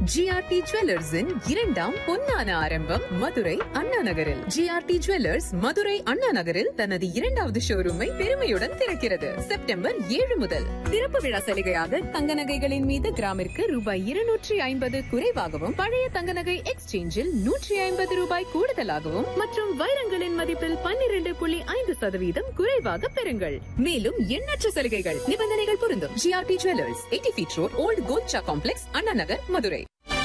GRT ஜுவல்லர்ஸின் இரண்டாம் பொன்னான ஆரம்பம் மதுரை அண்ணா நகரில் ஜிஆர்டி ஜுவல்லர்ஸ் மதுரை அண்ணா நகரில் தனது இரண்டாவது ஷோரூமை பெருமையுடன் திறக்கிறது செப்டம்பர் ஏழு முதல் திறப்பு விழா சலுகையாக தங்க நகைகளின் மீது கிராமிற்கு ரூபாய் இருநூற்றி ஐம்பது குறைவாகவும் பழைய தங்க நகை எக்ஸ்சேஞ்சில் நூற்றி ஐம்பது ரூபாய் கூடுதலாகவும் மற்றும் வைரங்களின் மதிப்பில் பன்னிரண்டு புள்ளி ஐந்து சதவீதம் குறைவாக பெறுங்கள் மேலும் எண்ணற்ற சலுகைகள் நிபந்தனைகள் பொருந்தும் GRT jewellers eighty feet road old கோச்சா காம்ப்ளெக்ஸ் அண்ணா நகர் மதுரை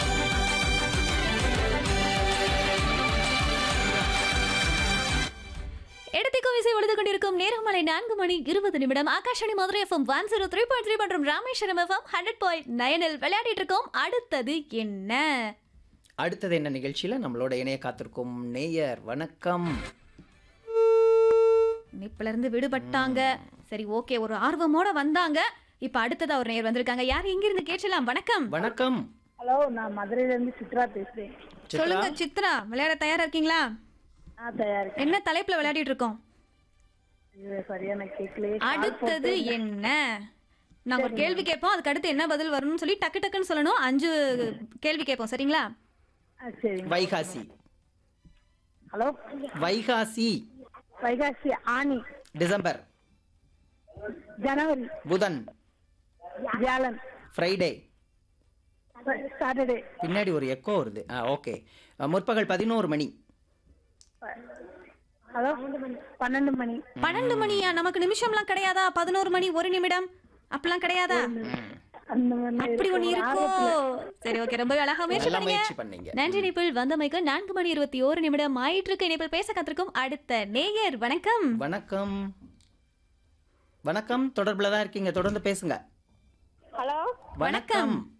இடத்திற்கும் இசை ஒழுது கொண்டிருக்கும் நேரமலை நான்கு மணி இருபது நிமிடம் Akashvani Madurai FM one zero three point three மற்றும் ராமேஸ்வரம் எஃப்எம் ஹண்ட்ரட் பாயிண்ட் நைனில் விளையாடிட்டு இருக்கோம் அடுத்தது என்ன அடுத்தது என்ன நிகழ்ச்சியில நம்மளோட இணைய காத்திருக்கும் நேயர் வணக்கம் இணைப்புல இருந்து விடுபட்டாங்க சரி ஓகே ஒரு ஆர்வமோட வந்தாங்க இப்ப அடுத்ததா ஒரு நேயர் வந்திருக்காங்க யார் எங்க இருந்து கேட்கலாம் வணக்கம் வணக்கம் ஹலோ நான் மதுரையில இருந்து சித்ரா பேசுறேன் சித்ரா சொல்லுங்க சித்ரா விளையாட தயாரா இருக்கீங்களா ஆ தயார் என்ன தலைப்புல விளையாடிட்டு இருக்கோம் இது சரியா நான் கேட்கல அடுத்தது என்ன நாங்க ஒரு கேள்வி கேட்போம் அதுக்கு அடுத்து என்ன பதில் வரும்னு சொல்லி டக்கு டக்குன்னு சொல்லணும் அஞ்சு கேள்வி கேட்போம் சரிங்களா சரிங்க வைகாசி ஹலோ வைகாசி வைகாசி ஆனி டிசம்பர் ஜனவரி புதன் வியாழன் ஃப்ரைடே சாட்டர்டே பின்னாடி ஒரு எக்கோ வருது ஆ ஓகே முற்பகல் பதினோரு மணி ஹலோ பன்னெண்டு மணி பன்னெண்டு மணியா நமக்கு நிமிஷம்லாம் கிடையாதா பதினோரு மணி ஒரு நிமிடம் அப்படிலாம் கிடையாதா அந்த மாதிரி அப்படி ஒண்ணு இருக்கோ சரி ஓகே ரொம்ப அழகா முயற்சி நல்லா பண்ணீங்க முயற்சி பண்ணீங்க நன்றி நிபிள் வந்தமைக்கு நான்கு மணி இருபத்தி ஓரு நிமிடம் ஆயிட்டு இருக்கு இணைப்பில் பேச காத்திருக்கும் அடுத்த நேயர் வணக்கம் வணக்கம் வணக்கம் தொடர்புல தான் இருக்கீங்க தொடர்ந்து பேசுங்க ஹலோ வணக்கம்